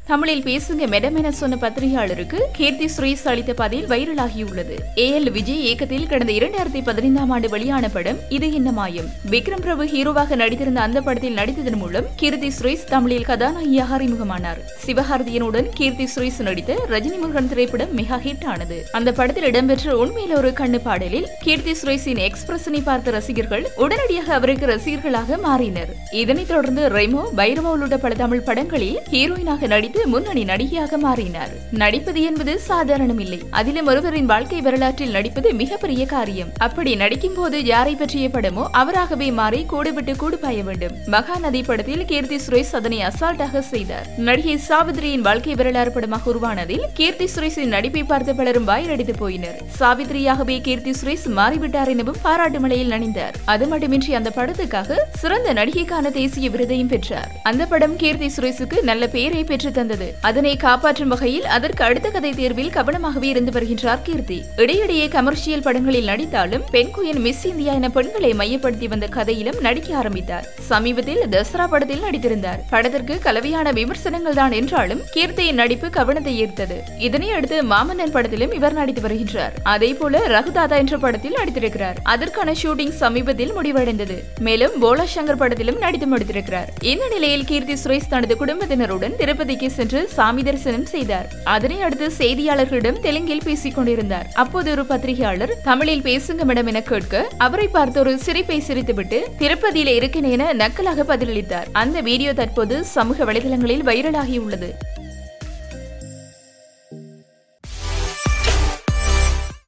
தமிழில் பேசுங்க மெடம் என சொன்ன பத்திரிகையாளருக்கு கீர்த்தி சுரேஷ் அளித்த பதில் வைரலாகியுள்ளது ஏ எல் விஜய் இயக்கத்தில் கடந்த இரண்டாயிரத்தி பதினைந்தாம் ஆண்டு வெளியான படம் இது என்ன மாயம் விக்ரம் பிரபு ஹீரோவாக நடித்திருந்த அந்த படத்தில் நடித்ததன் மூலம் கீர்த்தி சுரேஷ் தமிழில் கதாநாயகியாக அறிமுகமானார் சிவகார்த்தியனுடன் கீர்த்தி சுரேஷ் நடித்த ரஜினி முருகன் திரைப்படம் மிக ஹிட் ஆனது அந்த படத்தில் இடம்பெற்ற உண்மையில ஒரு கண்ணு பாடலில் கீர்த்தி சுரேஷின் எக்ஸ்பிரஷனை பார்த்த ரசிகர்கள் உடனடியாக அவருக்கு ரசிகர்களாக மாறினர் இதனைத் தொடர்ந்து ரெமோ பைரவா உள்ளிட்ட பல தமிழ் படங்களில் ஹீரோயினாக நடித்து முன்னணி நடிகையாக மாறினார் நடிப்பது என்பது சாதாரணம் இல்லை அதிலும் ஒருவரின் வாழ்க்கை வரலாற்றில் நடிப்பது மிகப்பெரிய காரியம் அப்படி நடிக்கும் போது யாரை பற்றிய படமோ அவராகவே மாறி கூடு விட்டு கூடு பாய வேண்டும் மகாநதி படத்தில் கீர்த்தி சுரேஷ் அதனை அசால்ட்டாக செய்தார் நடிகை சாவித்ரியின் வாழ்க்கை வரலாறு படமாக உருவானதில் கீர்த்தி சுரேஷின் நடிப்பை பார்த்த பலரும் வாயிலடித்து போயினர் சாவித்ரியாகவே கீர்த்தி சுரேஷ் மாறிவிட்டார் எனவும் பாராட்டு மலையில் நனைந்தார் அது மட்டுமின்றி அந்த படத்துக்காக சிறந்த நடிகைக்கான தேசிய விருதையும் பெற்றார் அந்த படம் கீர்த்தி சுரேஷுக்கு நல்ல பெயரை பெற்று தந்தது அதனை காப்பாற்றும் வகையில் அதற்கு அடுத்த கதை தேர்வில் கவனமாகவே இருந்து வருகின்றார் கீர்த்தி இடையிடையே கமர்ஷியல் படங்களில் நடித்தாலும் பெண் குயின் மிஸ் இந்தியா என பெண்களை மையப்படுத்தி வந்த கதையிலும் நடிக்க ஆரம்பித்தார் சமீபத்தில் தசரா படத்தில் நடித்திருந்தார் படத்திற்கு கலவையான விமர்சனங்கள் தான் என்றாலும் கீர்த்தியின் நடிப்பு கவனத்தை ஈர்த்தது இதனை அடுத்து மாமன்னன் படத்திலும் இவர் நடித்து வருகின்றார் அதே போல ரகுதாதா என்ற படத்தில் நடித்திருக்கிறார் அதற்கான ஷூட்டிங் சமீபத்தில் முடிவடைந்தது மேலும் போலா சங்கர் படத்திலும் நடித்து முடித்திருக்கிறார் இந்த நிலையில் கீர்த்தி சுரேஷ் தனது குடும்பத்தினருடன் திருப்பதிக்கு சென்று சாமி தரிசனம் செய்தார் அதனை அடுத்து செய்தியாளர்களிடம் தெலுங்கில் பேசிக் கொண்டிருந்தார் அப்போது ஒரு பத்திரிகையாளர் தமிழில் பேசுங்க மேடம் என கேட்க அவரை பார்த்து ஒரு சிரிப்பை சிரித்துவிட்டு திருப்பதியில இருக்கேன் என நக்கலாக பதிலளித்தார் அந்த வீடியோ தற்போது சமூக வலைதளங்களில் வைரலாகியுள்ளது